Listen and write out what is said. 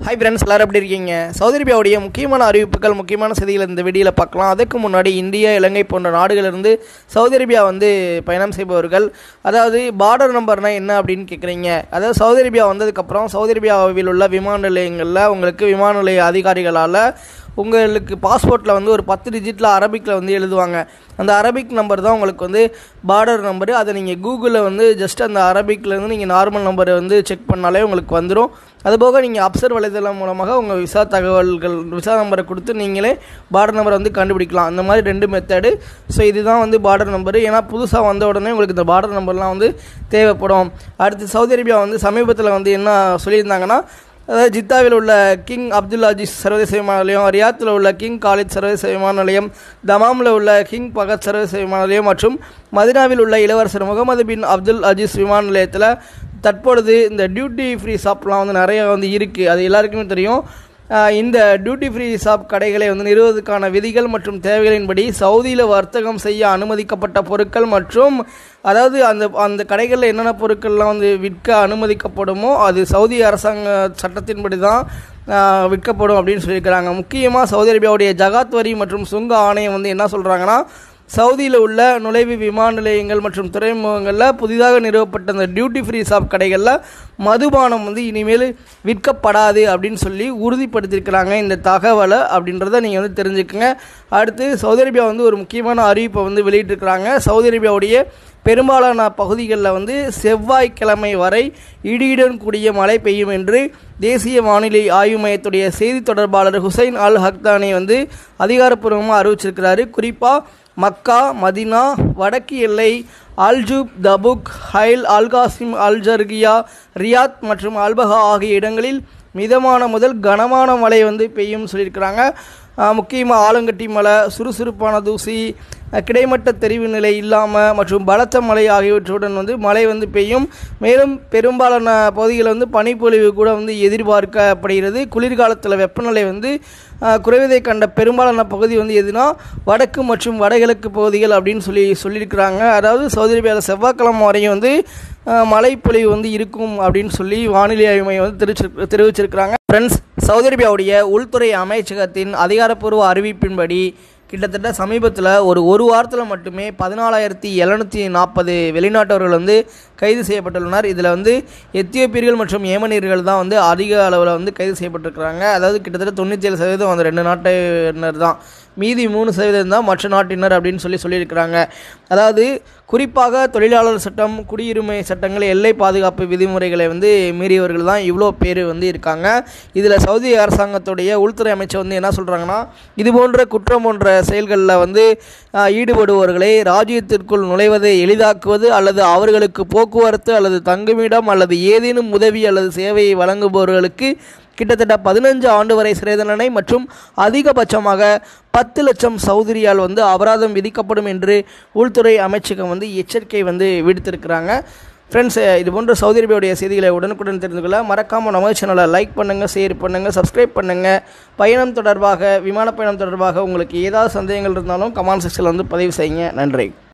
hi friends எல்லாரும் எப்படி இருக்கீங்க சவுதி அரேபியாவுடைய முக்கியமான அறிவிப்புகள் முக்கியமான செய்திகள் இந்த வீடியோவில் பார்க்கலாம் அதுக்கு முன்னாடி இந்தியா இலங்கை போன்ற நாடுகளிலிருந்து சவுதி அரேபியா வந்து பயணம் செய்பவர்கள் அதாவது பார்டர் நம்பர்னா என்ன அப்படின்னு கேட்குறீங்க அதாவது சவுதி அரேபியா வந்ததுக்கப்புறம் சவுதி அரேபியாவில் உள்ள விமான நிலையங்களில் உங்களுக்கு விமான நிலைய அதிகாரிகளால் உங்களுக்கு பாஸ்போர்ட்டில் வந்து ஒரு பத்து டிஜிட்டில் அரபிக்கில் வந்து எழுதுவாங்க அந்த அரபிக் நம்பர் தான் உங்களுக்கு வந்து பார்டர் நம்பரு அதை நீங்கள் கூகுளில் வந்து ஜஸ்ட் அந்த அரபிக்லேருந்து நீங்கள் நார்மல் நம்பரை வந்து செக் பண்ணாலே உங்களுக்கு வந்துடும் அதுபோக நீங்கள் அப்சர் வலைதளம் மூலமாக உங்கள் விசா தகவல்கள் விசா நம்பரை கொடுத்து நீங்களே பார்டர் நம்பரை வந்து கண்டுபிடிக்கலாம் அந்த மாதிரி ரெண்டு மெத்தடு ஸோ இதுதான் வந்து பார்டர் நம்பரு ஏன்னா புதுசாக வந்த உடனே உங்களுக்கு இந்த பார்டர் நம்பர்லாம் வந்து தேவைப்படும் அடுத்து சவுதி அரேபியா வந்து சமீபத்தில் வந்து என்ன சொல்லியிருந்தாங்கன்னா அதாவது ஜித்தாவில் உள்ள கிங் அப்துல் அஜீஸ் சர்வதேச விமான நிலையம் ரியாத்தில் உள்ள கிங் காலித் சர்வதேச விமான நிலையம் தமாமில் உள்ள கிங் பகத் சர்வதேச விமான நிலையம் மற்றும் மதினாவில் உள்ள இளவரசர் முகமது பின் அப்துல் அஜீஸ் விமான நிலையத்தில் தற்பொழுது இந்த டியூட்டி ஃப்ரீ ஷாப்லாம் வந்து நிறைய வந்து இருக்குது அது எல்லாருக்குமே தெரியும் ஆஹ் இந்த டியூட்டி ஃப்ரீ ஷாப் கடைகளை வந்து நிறுவுவதற்கான விதிகள் மற்றும் தேவைகளின்படி சவுதியில் வர்த்தகம் செய்ய அனுமதிக்கப்பட்ட பொருட்கள் மற்றும் அதாவது அந்த அந்த கடைகளில் என்னென்ன பொருட்கள்லாம் வந்து விற்க அனுமதிக்கப்படுமோ அது சவுதி அரசாங்க சட்டத்தின்படி தான் ஆஹ் விற்கப்படும் அப்படின்னு சொல்லியிருக்கிறாங்க முக்கியமாக சவுதி அரேபியாவுடைய ஜகாத் வரி மற்றும் சுங்க ஆணையம் வந்து என்ன சொல்கிறாங்கன்னா சவுதியில் உள்ள நுழைவு விமான நிலையங்கள் மற்றும் துறைமுகங்களில் புதிதாக நிறுவப்பட்ட அந்த டியூட்டி ஃப்ரீ ஷாப் கடைகளில் மதுபானம் வந்து இனிமேல் விற்கப்படாது அப்படின்னு சொல்லி உறுதிப்படுத்தியிருக்கிறாங்க இந்த தகவலை அப்படின்றத நீங்கள் வந்து தெரிஞ்சுக்கங்க அடுத்து சவுதி அரேபியா வந்து ஒரு முக்கியமான அறிவிப்பை வந்து வெளியிட்டிருக்கிறாங்க சவுதி அரேபியாவுடைய பெரும்பாலான பகுதிகளில் வந்து செவ்வாய்க்கிழமை வரை இடியுடன் கூடிய மழை பெய்யும் என்று தேசிய வானிலை ஆய்வு மையத்துடைய செய்தி தொடர்பாளர் ஹுசைன் அல் ஹக்தானி வந்து அதிகாரப்பூர்வமாக அறிவிச்சிருக்கிறாரு குறிப்பாக மக்கா மதினா வடக்கு எல்லை அல்ஜூப் தபுக் ஹைல் அல்காசிம் அல் ஜர்கியா ரியாத் மற்றும் அல்பஹா ஆகிய இடங்களில் மிதமான முதல் கனமான மழை வந்து பெய்யும் சொல்லியிருக்கிறாங்க முக்கியமாக ஆலங்கட்டி மலை சுறுசுறுப்பான தூசி அஹ், கிடைமட்ட தெரிவு நிலை இல்லாமல் மற்றும் பலத்த மழை ஆகியவற்றுடன் வந்து மழை வந்து பெய்யும் மேலும் பெரும்பாலான பகுதிகளில் வந்து பனிப்பொழிவு கூட வந்து எதிர்பார்க்கப்படுகிறது குளிர்காலத்தில் வெப்பநிலை வந்து அஹ், குறைவதை கண்ட பெரும்பாலான பகுதி வந்து எதுனா வடக்கு மற்றும் வடகிழக்கு பகுதிகள் அப்படின்னு சொல்லி சொல்லியிருக்கிறாங்க அதாவது சவுதி அரேபியாவில் செவ்வாய்க்கிழமை வரையும் வந்து அஹ், மழைப்பொழிவு வந்து இருக்கும் அப்படின்னு சொல்லி வானிலை ஆய்வு மையம் வந்து தெரிவிச்சிரு தெரிவிச்சிருக்கிறாங்க ஃப்ரெண்ட்ஸ் சவுதி அரேபியாவுடைய உள்துறை அமைச்சகத்தின் அதிகாரப்பூர்வ அறிவிப்பின்படி கிட்டத்தட்ட சமீபத்தில் ஒரு ஒரு வாரத்தில் மட்டுமே பதினாலாயிரத்தி எழுநூற்றி நாற்பது வெளிநாட்டவர்கள் வந்து கைது செய்யப்பட்டுள்ளனர் இதில் வந்து எத்தியோப்பியர்கள் மற்றும் ஏமனியர்கள் தான் வந்து அதிக அளவில் வந்து கைது செய்யப்பட்டிருக்கிறாங்க அதாவது கிட்டத்தட்ட தொண்ணூற்றி ஏழு சதவீதம் அந்த ரெண்டு நாட்டினர் தான் மீதி மூணு சதவீதம் தான் மற்ற நாட்டினர் அப்படின்னு சொல்லி சொல்லியிருக்கிறாங்க அதாவது குறிப்பாக தொழிலாளர் சட்டம் குடியுரிமை சட்டங்கள் எல்லை பாதுகாப்பு விதிமுறைகளை வந்து மீறியவர்கள் தான் இவ்வளோ பேர் வந்து இருக்காங்க இதில் சவுதி அரசாங்கத்துடைய உள்துறை அமைச்சர் வந்து என்ன சொல்கிறாங்கன்னா இது போன்ற குற்றம் போன்ற செயல்களில் வந்து ஆஹ், ஈடுபடுபவர்களை ராஜ்யத்திற்குள் நுழைவதை எளிதாக்குவது அல்லது அவர்களுக்கு போக்குவரத்து அல்லது தங்குமிடம் அல்லது ஏதேனும் உதவி அல்லது சேவையை வழங்குபவர்களுக்கு கிட்டத்தட்ட பதினஞ்சு ஆண்டு வரை சிறை தண்டனை மற்றும் அதிகபட்சமாக பத்து லட்சம் சௌதரியால் வந்து அபராதம் விதிக்கப்படும் என்று உள்துறை அமைச்சகம் வந்து எச்சரிக்கை வந்து விடுத்திருக்கிறாங்க ஃப்ரெண்ட்ஸ் இது போன்ற சவுதி அரேபியாவுடைய செய்திகளை உடனுக்குடன் தெரிந்து கொள்ள மறக்காமல் நம்ம சேனலை லைக் பண்ணுங்கள் ஷேர் பண்ணுங்கள் சப்ஸ்கிரைப் பண்ணுங்கள் பயணம் தொடர்பாக விமான பயணம் தொடர்பாக உங்களுக்கு ஏதாவது சந்தேகங்கள் இருந்தாலும் கமெண்ட் செக்ஷனில் வந்து பதிவு செய்யுங்க நன்றி